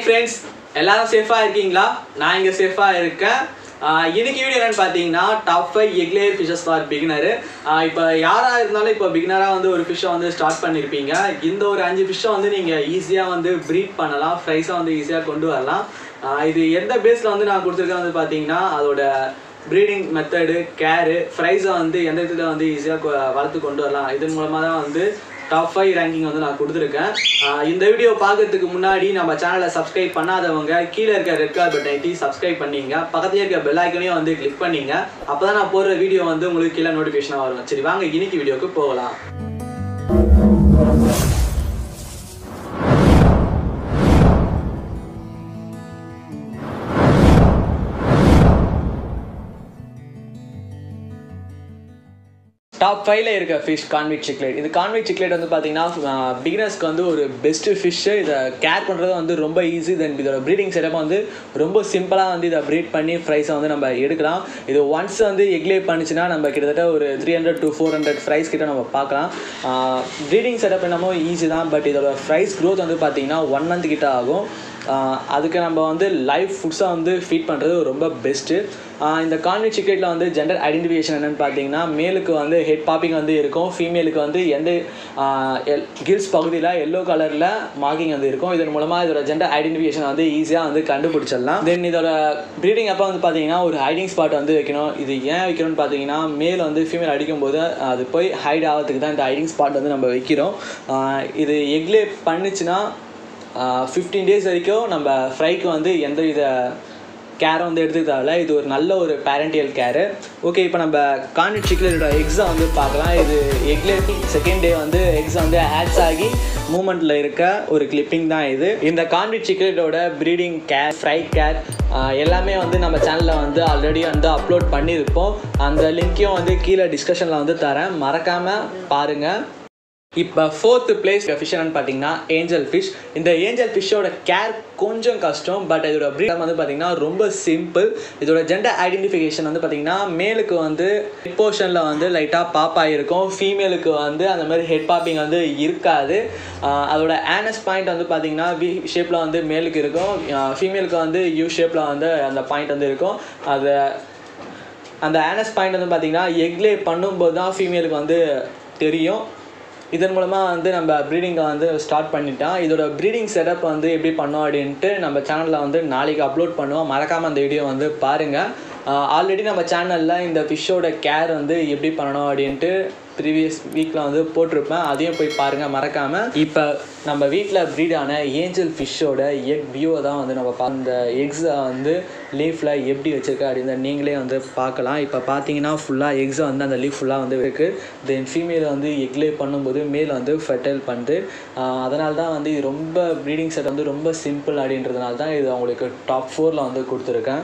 hi friends எல்லாரும் சேஃபாக இருக்கீங்களா நான் இங்கே சேஃபாக இருக்கேன் ஆஹ் இன்னைக்கு வீடியோ என்னன்னு பார்த்தீங்கன்னா top five egg layer fishes for beginner இப்போ யாராக இருந்தாலும் இப்போ பிகினராக வந்து ஒரு ஃபிஷ்ஷை வந்து ஸ்டார்ட் பண்ணியிருப்பீங்க இந்த ஒரு அஞ்சு ஃபிஷ்ஷை வந்து நீங்கள் ஈஸியாக வந்து ப்ரீட் பண்ணலாம் ஃப்ரைஸாக வந்து ஈஸியாக கொண்டு வரலாம் ஆஹ் இது எந்த பேஸில் வந்து நான் கொடுத்துருக்கேன் வந்து பார்த்தீங்கன்னா அதோட ப்ரீடிங் மெத்தடு கேரு ஃப்ரைஸை வந்து எந்த விதத்தில் வந்து ஈஸியாக வளர்த்து கொண்டு வரலாம் இதன் மூலமாக தான் வந்து டாப் ஃபைவ் ரேங்கிங் வந்து நான் கொடுத்துருக்கேன் ஆஹ் இந்த வீடியோ பார்க்கறதுக்கு முன்னாடி நம்ம சேனலை சப்ஸ்கிரைப் பண்ணாதவங்க கீழே இருக்க ரெட் கலர் பட்டனை டீ சப்ஸ்கிரைப் பண்ணீங்க பக்கத்துல இருக்க பெல் ஐக்கனையும் வந்து கிளிக் பண்ணீங்க அப்போ தான் நான் போடுற வீடியோ வந்து உங்களுக்கு கீழே நோட்டிஃபிகேஷனாக வரும் சரி வாங்க இன்னைக்கு வீடியோக்கு போகலாம் டாப் ஃபைவ்ல இருக்க ஃபிஷ் கான்விக் சிக்லேட் இது கான்விக் சிக்லேட் வந்து பார்த்தீங்கன்னா பிகினர்ஸ்க்கு வந்து ஒரு பெஸ்ட்டு ஃபிஷ்ஷு இதை கேர் பண்ணுறது வந்து ரொம்ப ஈஸி தென் இதோட ப்ரீடிங் செட்டப் வந்து ரொம்ப சிம்பிளாக வந்து இதை ப்ரீட் பண்ணி ஃப்ரைஸை வந்து நம்ம எடுக்கலாம் இது ஒன்ஸ் வந்து எக்லே பண்ணிச்சுன்னா நம்ம கிட்டத்தட்ட ஒரு three hundred to four hundred fries கிட்ட நம்ம பார்க்கலாம் ப்ரீடிங் செட்டப் என்னமோ ஈஸி தான் பட் இதோட ஃப்ரைஸ் க்ரோத் வந்து பார்த்தீங்கன்னா ஒன் மந்த் கிட்ட ஆகும் ஆஹ் அதுக்கு நம்ம வந்து லைவ் ஃபுட்ஸாக வந்து ஃபீட் பண்ணுறது ரொம்ப பெஸ்ட்டு இந்த கான்வெக்ட் சிக்கெட்டில் வந்து ஜெண்டர் ஐடென்டிஃபிகேஷன் என்னென்னு பார்த்தீங்கன்னா மேலுக்கு வந்து ஹெட் பாப்பிங் வந்து இருக்கும் ஃபீமேலுக்கு வந்து எந்த கில்ஸ் பகுதியில் எல்லோ கலரில் மார்க்கிங் வந்து இருக்கும் இதன் மூலமாக இதோட ஜெண்டர் ஐடென்டிஃபிகேஷன் வந்து ஈஸியாக வந்து கண்டுபிடிச்சிடலாம் தென் இதோட ப்ரீடிங் அப்போ வந்து பார்த்தீங்கன்னா ஒரு ஹைடிங் ஸ்பாட் வந்து வைக்கணும் இது ஏன் வைக்கணும்னு பார்த்தீங்கன்னா மேல் வந்து ஃபீமேல் அடிக்கும்போது அது போய் ஹைட் ஆகிறதுக்கு தான் இந்த ஹைடிங் ஸ்பாட் வந்து நம்ம வைக்கிறோம் ஆஹ் இது எக்லே பண்ணுச்சுன்னா ஃபிஃப்டீன் டேஸ் வரைக்கும் நம்ம ஃப்ரைக்கு வந்து எந்த வித கேரை வந்து எடுத்துக்க தேவையில்ல இது ஒரு நல்ல ஒரு பேரண்டியல் கேரு ஓகே இப்போ நம்ம கான்வெட் சிக்லரோட எக்ஸை வந்து பார்க்கலாம் இது எக்லேட்டி செகண்ட் டே வந்து எக்ஸ் வந்து ஆட்ஸ் ஆகி மூமெண்ட்டில் இருக்க ஒரு கிளிப்பிங் தான் இது இந்த கான்வெட் சிக்லரோட ப்ரீடிங் கேர் ஃப்ரை கேர் எல்லாமே வந்து நம்ம சேனலில் வந்து ஆல்ரெடி வந்து அப்லோட் பண்ணியிருப்போம் அந்த லிங்க்கையும் வந்து கீழே டிஸ்கஷனில் வந்து தரேன் மறக்காமல் பாருங்கள் இப்போ ஃபோர்த்து பிளேஸ் ஃபிஷ் என்னன்னு பார்த்தீங்கன்னா ஏஞ்சல் ஃபிஷ் இந்த ஏஞ்சல் ஃபிஷ்ஷோட கேர் கொஞ்சம் கஷ்டம் பட் இதோட ப்ரீட் வந்து பார்த்தீங்கன்னா ரொம்ப சிம்பிள் இதோட ஜெண்டர் ஐடென்டிஃபிகேஷன் வந்து பார்த்தீங்கன்னா மேலுக்கு வந்து ஹெட் போர்ஷனில் வந்து லைட்டாக பாப்பா இருக்கும் ஃபீமேலுக்கு வந்து அந்த மாதிரி ஹெட் பாப்பிங் வந்து இருக்காது ஆஹ் அதோட ஆனஸ் பாயிண்ட் வந்து பார்த்தீங்கன்னா வி ஷேப்பில் வந்து மேலுக்கு இருக்கும் ஃபீமேலுக்கு வந்து யூ ஷேப்பில் வந்து அந்த பாயிண்ட் வந்து இருக்கும் அதை அந்த ஆனஸ் பாயிண்ட் வந்து பார்த்தீங்கன்னா எக்லே பண்ணும்போது தான் ஃபீமேலுக்கு வந்து தெரியும் இதன் மூலமாக வந்து நம்ம ப்ரீடிங்கை வந்து ஸ்டார்ட் பண்ணிட்டோம் இதோட ப்ரீடிங் செட்டப் வந்து எப்படி பண்ணோம் அப்படின்ட்டு நம்ம சேனலில் வந்து நாளைக்கு அப்லோட் பண்ணுவோம் மறக்காமல் அந்த வீடியோ வந்து பாருங்கள் ஆல்ரெடி நம்ம சேனலில் இந்த ஃபிஷ்ஷோட கேர் வந்து எப்படி பண்ணணும் அப்படின்ட்டு ப்ரீவியஸ் வீக்கில் வந்து போட்டிருப்பேன் அதையும் போய் பாருங்கள் மறக்காமல் இப்போ நம்ம வீட்டில் ப்ரீடான ஏஞ்சல் ஃபிஷ்ஷோட எக் வியூவை தான் வந்து நம்ம பா அந்த எக்ஸை வந்து லீஃபில் எப்படி வச்சுருக்க அப்படின்னு நீங்களே வந்து பார்க்கலாம் இப்போ பார்த்தீங்கன்னா ஃபுல்லாக எக்ஸை வந்து அந்த லீஃப் ஃபுல்லாக வந்து இருக்குது தென் ஃபீமேல் வந்து எக்லே பண்ணும்போது மேல் வந்து ஃபெர்டைல் பண்ணுது அதனால தான் வந்து இது ரொம்ப ப்ரீடிங் செட் வந்து ரொம்ப சிம்பிள் அப்படின்றதுனால தான் இது அவங்களுக்கு டாப் ஃபோரில் வந்து கொடுத்துருக்கேன்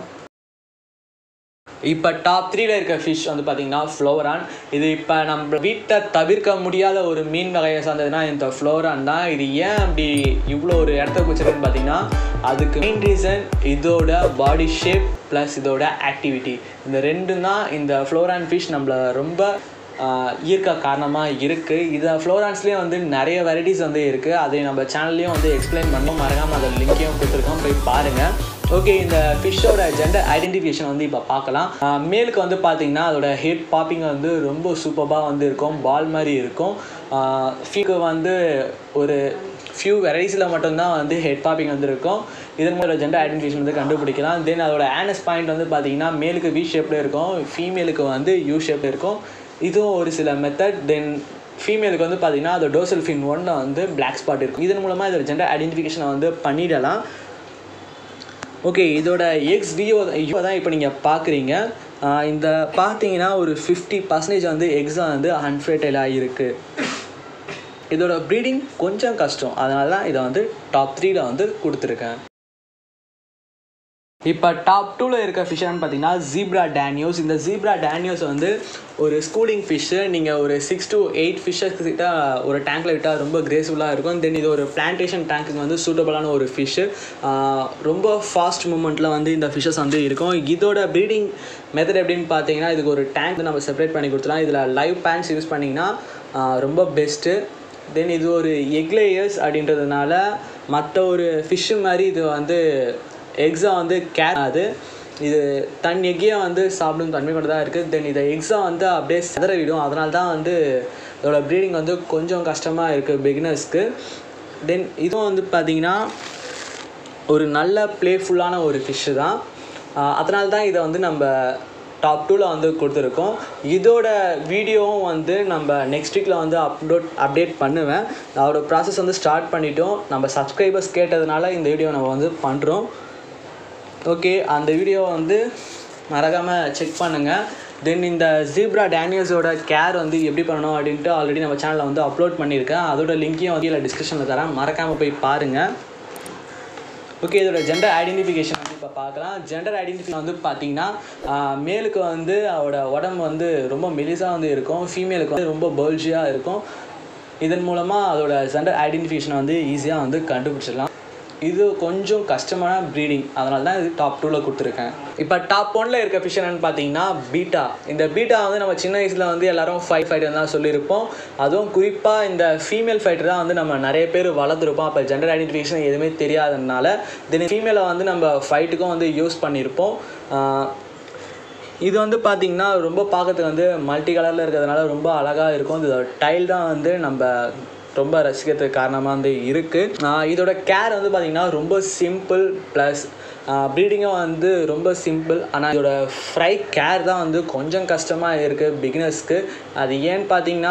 இப்போ டாப் த்ரீல இருக்க ஃபிஷ் வந்து பார்த்தீங்கன்னா ஃப்ளோரான் இது இப்போ நம்ம வீட்டை தவிர்க்க முடியாத ஒரு மீன் வகையை சார்ந்ததுன்னா இந்த ஃப்ளோரான் தான் இது ஏன் அப்படி இவ்வளோ ஒரு இடத்த வச்சிருக்குன்னு பார்த்தீங்கன்னா அதுக்கு மெயின் ரீசன் இதோட பாடி ஷேப் ப்ளஸ் இதோட ஆக்டிவிட்டி இந்த ரெண்டும் தான் இந்த ஃப்ளோரான் ஃபிஷ் நம்மளை ரொம்ப ஆஹ் ஈர்க்க காரணமாக இருக்குது இதை ஃப்ளோரான்ஸ்லேயே வந்து நிறைய வெரைட்டிஸ் வந்து இருக்குது அதை நம்ம சேனல்லையும் வந்து எக்ஸ்பிளைன் பண்ணோம் மறக்காமல் அதோட லிங்க்கையும் கொடுத்துருக்கோம் போய் பாருங்கள் ஓகே இந்த ஃபிஷ்ஷோட ஜெண்டர் ஐடென்டிஃபிகேஷன் வந்து இப்போ பார்க்கலாம் ஆஹ் மேலுக்கு வந்து பார்த்தீங்கன்னா அதோட ஹெட் பாப்பிங் வந்து ரொம்ப சூப்பராக வந்து இருக்கும் பால் மாதிரி இருக்கும் ஃபீக்கு வந்து ஒரு ஃபியூ வெரைட்டிஸில் மட்டும்தான் வந்து ஹெட் பாப்பிங் வந்து இருக்கும் இதன் மூலம் ஜெண்டர் ஐடென்டிஃபிகேஷன் வந்து கண்டுபிடிக்கலாம் தென் அதோட ஆனஸ் பாயிண்ட் வந்து பார்த்தீங்கன்னா மேலுக்கு வி ஷேப்பில் இருக்கும் ஃபீமேலுக்கு வந்து யூ ஷேப்பில் இருக்கும் இதுவும் ஒரு சில மெத்தட் தென் ஃபீமேலுக்கு வந்து பார்த்தீங்கன்னா அது டோசல் ஃபின் ஒன்ல வந்து பிளாக் ஸ்பாட் இருக்கும் இதன் மூலமாக இதோட ஜெண்டர் ஐடென்டிஃபிகேஷனை வந்து பண்ணிடலாம் ஓகே இதோட எக்ஸ் வியோ வியோ தான் இப்போ நீங்கள் பார்க்குறீங்க இந்த பார்த்தீங்கன்னா ஒரு ஃபிஃப்டி பர்சன்டேஜ் வந்து எக்ஸாம் வந்து அன்ஃபர்டைலாக இருக்குது இதோட ப்ரீடிங் கொஞ்சம் கஷ்டம் அதனால தான் இதை வந்து டாப் த்ரீல வந்து கொடுத்துருக்கேன் இப்போ டாப் டூவில் இருக்க ஃபிஷ்ஷான்னு பார்த்தீங்கன்னா ஜீப்ரா டேனியோஸ் இந்த ஜீப்ரா டேனியோஸ் வந்து ஒரு ஸ்கூலிங் ஃபிஷ்ஷு நீங்கள் ஒரு சிக்ஸ் டு எயிட் ஃபிஷ்ஷஸ் கிட்ட ஒரு டேங்க்கில் விட்டால் ரொம்ப கிரேஸ்ஃபுல்லாக இருக்கும் தென் இது ஒரு பிளான்டேஷன் டேங்க்குக்கு வந்து சூட்டபுளான ஒரு ஃபிஷ்ஷு ரொம்ப ஃபாஸ்ட் மூமெண்ட்டில் வந்து இந்த ஃபிஷ்ஷஸ் வந்து இருக்கும் இதோட ப்ரீடிங் மெத்தட் எப்படின்னு பார்த்தீங்கன்னா இதுக்கு ஒரு டேங்க் நம்ம செப்பரேட் பண்ணி கொடுத்துலாம் இதில் லைவ் பேன்ஸ் யூஸ் பண்ணிங்கன்னா ரொம்ப பெஸ்ட்டு தென் இது ஒரு எக் லேயர்ஸ் அப்படின்றதுனால மற்ற ஒரு ஃபிஷ்ஷு மாதிரி இது வந்து எக்ஸை வந்து கேர் அது இது தன் எக்கையை வந்து சாப்பிடும் தன்மை கொண்டு தான் இருக்குது தென் இதை எக்ஸை வந்து அப்படியே சிதற விடும் அதனால தான் வந்து இதோட ப்ரீடிங் வந்து கொஞ்சம் கஷ்டமாக இருக்குது பிகினர்ஸ்க்கு தென் இதுவும் வந்து பார்த்திங்கன்னா ஒரு நல்ல ப்ளேஃபுல்லான ஒரு ஃபிஷ்ஷு தான் அதனால தான் இதை வந்து நம்ம டாப் டூவில் வந்து கொடுத்துருக்கோம் இதோட வீடியோவும் வந்து நம்ம நெக்ஸ்ட் வீக்கில் வந்து அப்லோட் அப்டேட் பண்ணுவேன் அதோட ப்ராசஸ் வந்து ஸ்டார்ட் பண்ணிட்டோம் நம்ம சப்ஸ்கிரைபர்ஸ் கேட்டதுனால இந்த வீடியோ நம்ம வந்து பண்ணுறோம் ஓகே அந்த வீடியோ வந்து மறக்காமல் செக் பண்ணுங்கள் தென் இந்த ஜீப்ரா டேனியல்ஸோட கேர் வந்து எப்படி பண்ணணும் அப்படின்ட்டு ஆல்ரெடி நம்ம சேனலில் வந்து அப்லோட் பண்ணியிருக்கேன் அதோட லிங்க்கையும் வந்து கீழே டிஸ்கிரிப்ஷனில் தரேன் மறக்காமல் போய் பாருங்கள் ஓகே இதோட ஜெண்டர் ஐடென்டிஃபிகேஷன் வந்து இப்போ பார்க்கலாம் ஜெண்டர் ஐடென்டிஃபிகேஷன் வந்து பார்த்தீங்கன்னா மேலுக்கு வந்து அவரோட உடம்பு வந்து ரொம்ப மெலிசாக வந்து இருக்கும் ஃபீமேலுக்கு வந்து ரொம்ப பல்ஜியாக இருக்கும் இதன் மூலமாக அதோட ஜெண்டர் ஐடென்டிஃபிகேஷனை வந்து ஈஸியாக வந்து கண்டுபிடிச்சிடலாம் இது கொஞ்சம் கஷ்டமான ப்ரீடிங் அதனால தான் இது டாப் டூவில் கொடுத்துருக்கேன் இப்போ டாப் ஒனில் இருக்க ஃபிஷ் என்னன்னு பார்த்தீங்கன்னா பீட்டா இந்த பீட்டா வந்து நம்ம சின்ன வயசில் வந்து எல்லாரும் ஃபைட் ஃபைட்டர் தான் சொல்லியிருப்போம் அதுவும் குறிப்பாக இந்த ஃபீமேல் ஃபைட்டர் தான் வந்து நம்ம நிறைய பேர் வளர்த்துருப்போம் அப்போ ஜெண்டர் ஐடென்டிஃபிகேஷன் எதுவுமே தெரியாததுனால தென் ஃபீமேலை வந்து நம்ம ஃபைட்டுக்கும் வந்து யூஸ் பண்ணியிருப்போம் ஆஹ் இது வந்து பார்த்திங்கன்னா ரொம்ப பார்க்கறதுக்கு வந்து மல்டி கலரில் இருக்கிறதுனால ரொம்ப அழகாக இருக்கும் இதோட டைல் தான் வந்து நம்ம ரொம்ப ரசிக்கிறதுக்கு காரணமாக வந்து இருக்குது இதோட கேர் வந்து பார்த்திங்கன்னா ரொம்ப சிம்பிள் ப்ளஸ் ப்ரீடிங்கும் வந்து ரொம்ப சிம்பிள் ஆனால் இதோட ஃப்ரை கேர் தான் வந்து கொஞ்சம் கஷ்டமாக இருக்குது பிகினர்ஸ்க்கு அது ஏன்னு பார்த்தீங்கன்னா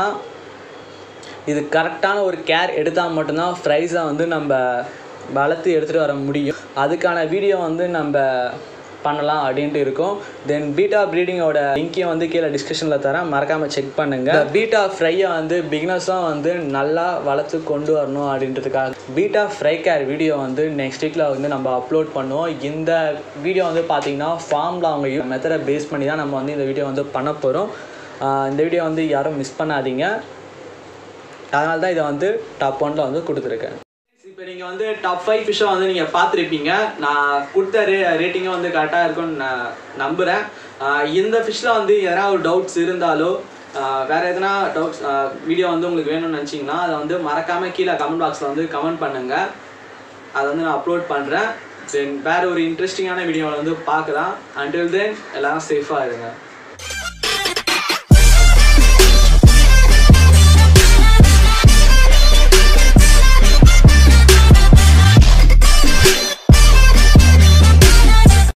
இது கரெக்டான ஒரு கேர் எடுத்தால் மட்டும்தான் ஃப்ரைஸை வந்து நம்ம வளர்த்து எடுத்துகிட்டு வர முடியும் அதுக்கான வீடியோ வந்து நம்ம பண்ணலாம் அப்படின்ட்டு இருக்கும் தென் பீட்டா ப்ரீடிங்கோட லிங்க்கையும் வந்து கீழே டிஸ்கிரிப்ஷனில் தரேன் மறக்காமல் செக் பண்ணுங்கள் பீட்டா ஃப்ரையை வந்து பிகினர்ஸும் வந்து நல்லா வளர்த்து கொண்டு வரணும் அப்படின்றதுக்காக பீட்டா ஃப்ரை கேர் வீடியோ வந்து நெக்ஸ்ட் வீக்கில் வந்து நம்ம அப்லோட் பண்ணுவோம் இந்த வீடியோ வந்து பார்த்தீங்கன்னா ஃபார்மில் அவங்க மெத்தடை பேஸ் பண்ணி தான் நம்ம வந்து இந்த வீடியோ வந்து பண்ண போகிறோம் இந்த வீடியோ வந்து யாரும் மிஸ் பண்ணாதீங்க அதனால தான் இதை வந்து டாப் ஒனில் வந்து கொடுத்துருக்கேன் இப்போ நீங்கள் வந்து டாப் ஃபைவ் ஃபிஷ்ஷை வந்து நீங்கள் பார்த்துருப்பீங்க நான் கொடுத்த ரே ரேட்டிங்கும் வந்து கரெக்டாக இருக்கும்னு நான் நம்புகிறேன் இந்த ஃபிஷ்ஷில் வந்து எதனா ஒரு டவுட்ஸ் இருந்தாலோ ஆஹ் வேற எதனா டவுட்ஸ் வீடியோ வந்து உங்களுக்கு வேணும்னு நினச்சிங்கன்னா அதை வந்து மறக்காமல் கீழே கமெண்ட் பாக்ஸில் வந்து கமெண்ட் பண்ணுங்கள் அதை வந்து நான் அப்லோட் பண்ணுறேன் தென் வேறு ஒரு இன்ட்ரெஸ்டிங்கான வீடியோவில் வந்து பார்க்கலாம் அண்டில் தென் எல்லாரும் சேஃபாக இருங்க